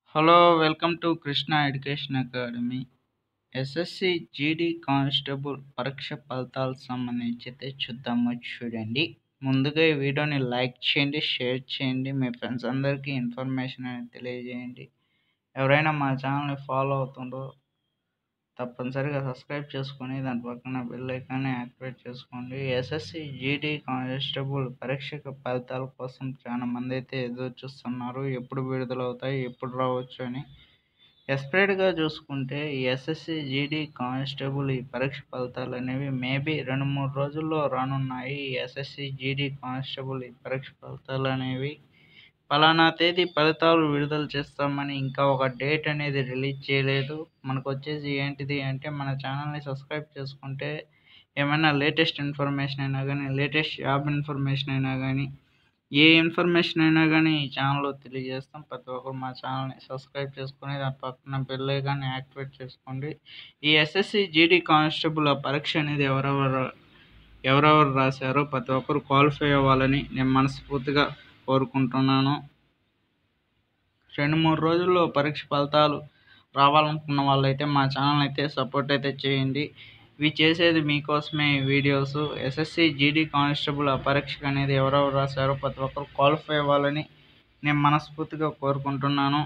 hello welcome to Krishna education academy SSC GD constable పరీక్ష ఫలితాలకు సంబంధించి అయితే చూద్దాము చూడండి ముందుగా ఈ వీడియోని లైక్ చేయండి షేర్ చేయండి మీ ఫ్రెండ్స్ అందరికీ ఇన్ఫర్మేషన్ అనేది తెలియజేయండి ఎవరైనా మా ఛానల్ని ఫాలో అవుతుండో తప్పనిసరిగా సబ్స్క్రైబ్ చేసుకొని దాని పక్కన బెల్ ఐకాన్ని యాక్టివేట్ చేసుకోండి ఎస్ఎస్సి జీడీ కానిస్టేబుల్ పరీక్షకు ఫలితాల కోసం చాలా మంది అయితే ఎదురు చూస్తున్నారు ఎప్పుడు విడుదలవుతాయి ఎప్పుడు రావచ్చు అని ఎస్ప్రెడ్గా చూసుకుంటే ఈ ఎస్ఎస్సి జీడీ కానిస్టేబుల్ ఈ పరీక్ష ఫలితాలు అనేవి మేబీ రెండు మూడు రోజుల్లో రానున్నాయి ఈ ఎస్ఎస్సి జీడీ కానిస్టేబుల్ ఈ పరీక్ష ఫలితాలు అనేవి పలానా తేదీ ఫలితాలు విడుదల చేస్తామని ఇంకా ఒక డేట్ అనేది రిలీజ్ చేయలేదు మనకు వచ్చేసి ఏంటిది అంటే మన ఛానల్ని సబ్స్క్రైబ్ చేసుకుంటే ఏమైనా లేటెస్ట్ ఇన్ఫర్మేషన్ అయినా కానీ లేటెస్ట్ జాబ్ ఇన్ఫర్మేషన్ అయినా కానీ ఏ ఇన్ఫర్మేషన్ అయినా కానీ ఈ ఛానల్లో తెలియజేస్తాం ప్రతి ఒక్కరు మా ఛానల్ని సబ్స్క్రైబ్ చేసుకొని దాని పక్కన బెల్ ఐకాన్ని యాక్టివేట్ చేసుకోండి ఈ ఎస్ఎస్సి జీడీ కానిస్టేబుల్ ఆ పరీక్ష అనేది ఎవరెవరు ఎవరెవరు రాశారో ప్రతి ఒక్కరు క్వాలిఫై అవ్వాలని నేను మనస్ఫూర్తిగా కోరుకుంటున్నాను రెండు మూడు రోజుల్లో పరీక్ష ఫలితాలు రావాలనుకున్న వాళ్ళైతే మా ఛానల్ అయితే సపోర్ట్ అయితే చేయండి ఇవి చేసేది మీకోసమే ఈ వీడియోస్ ఎస్ఎస్సి జీడీ కానిస్టేబుల్ ఆ పరీక్షకు అనేది ఎవరెవరు రాశారో ప్రతి ఒక్కరు క్వాలిఫై అవ్వాలని నేను మనస్ఫూర్తిగా కోరుకుంటున్నాను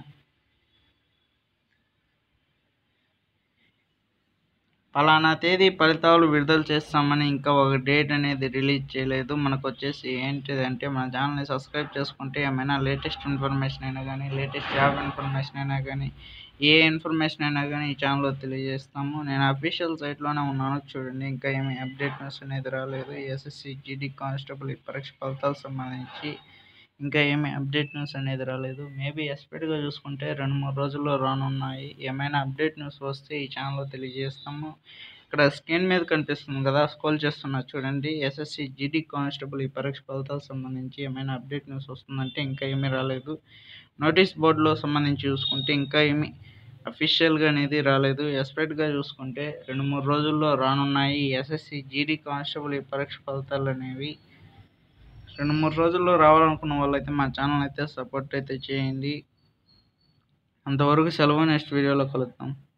పలానా తేదీ ఫలితాలు విడుదల చేస్తామని ఇంకా ఒక డేట్ అనేది రిలీజ్ చేయలేదు మనకు వచ్చేసి ఏంటిదంటే మన ఛానల్ని సబ్స్క్రైబ్ చేసుకుంటే ఏమైనా లేటెస్ట్ ఇన్ఫర్మేషన్ అయినా కానీ లేటెస్ట్ జాబ్ ఇన్ఫర్మేషన్ అయినా కానీ ఏ ఇన్ఫర్మేషన్ అయినా కానీ ఈ ఛానల్లో తెలియజేస్తాము నేను అఫీషియల్ సైట్లోనే ఉన్నాను చూడండి ఇంకా ఏమి అప్డేట్ న్యూస్ అనేది రాలేదు ఎస్ఎస్సి జీడీ కానిస్టేబుల్ ఈ పరీక్ష ఫలితాలకు సంబంధించి ఇంకా ఏమీ అప్డేట్ న్యూస్ అనేది రాలేదు మేబీ ఎక్స్పెక్ట్గా చూసుకుంటే రెండు మూడు రోజుల్లో రానున్నాయి ఏమైనా అప్డేట్ న్యూస్ వస్తే ఈ ఛానల్లో తెలియజేస్తాము ఇక్కడ స్క్రీన్ మీద కనిపిస్తుంది కదా స్క్రోల్ చేస్తున్నా చూడండి ఎస్ఎస్సి జీడీ కానిస్టేబుల్ ఈ పరీక్ష ఫలితాలకు సంబంధించి ఏమైనా అప్డేట్ న్యూస్ వస్తుందంటే ఇంకా ఏమీ రాలేదు నోటీస్ బోర్డులో సంబంధించి చూసుకుంటే ఇంకా ఏమీ అఫీషియల్గా అనేది రాలేదు ఎక్స్పెక్ట్గా చూసుకుంటే రెండు మూడు రోజుల్లో రానున్నాయి ఎస్ఎస్సి జీడీ కానిస్టేబుల్ ఈ పరీక్ష ఫలితాలు అనేవి రెండు మూడు రోజుల్లో రావాలనుకున్న వాళ్ళైతే మా ఛానల్ అయితే సపోర్ట్ అయితే చేయండి అంతవరకు సెలవు నెక్స్ట్ వీడియోలో కలుద్దాం